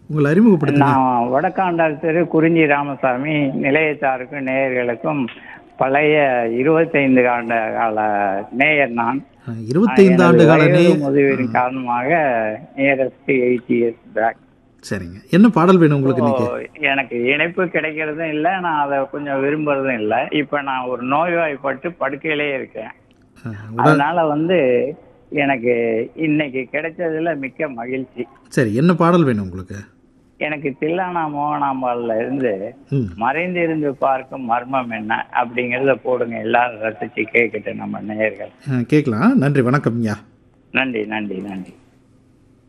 உங்களை அறிமுகப்படுத்துங்க நான் வடக்காண்டார் தெரு குறிஞ்சி ராமசாமி நிலையத்தாருக்கும் நேயர்களுக்கும் பழைய இருபத்தைந்து ஆண்டு கால நேயர் நான் அஹ், 25 ஆண்டு கால எனது நே வயது முதிர்வின் காரணமாக நியரஸ்ட் எயிட் இயர்ஸ் பேக் சரிங்க என்ன பாடல் வேணும் உங்களுக்கு இன்னைக்கு எனக்கு இணைப்பு கிடைக்கிறதும் இல்லை நான் அதை கொஞ்சம் விரும்புறதும் இல்லை இப்ப நான் ஒரு நோய்வாய்ப்பட்டு படுக்கையிலே இருக்கேன் அஹ், உடல் அதனால வந்து எனக்கு இன்னைக்கு கிடைச்சதுல மிக்க மகிழ்ச்சி சரி என்ன பாடல் வேணும் உங்களுக்கு எனக்கு தில்லானா மோகனாம்பாள்ல இருந்து ம் மறைந்திருந்து பார்க்கும் மர்மம் என்ன அப்படிங்கறத போடுங்க எல்லாரும் ரசிச்சு கேட்கட்டும் நம்ம நேயர்கள் அஹ், கேட்கலாம் நன்றி வணக்கம் ஐயா நன்றி நன்றி நன்றி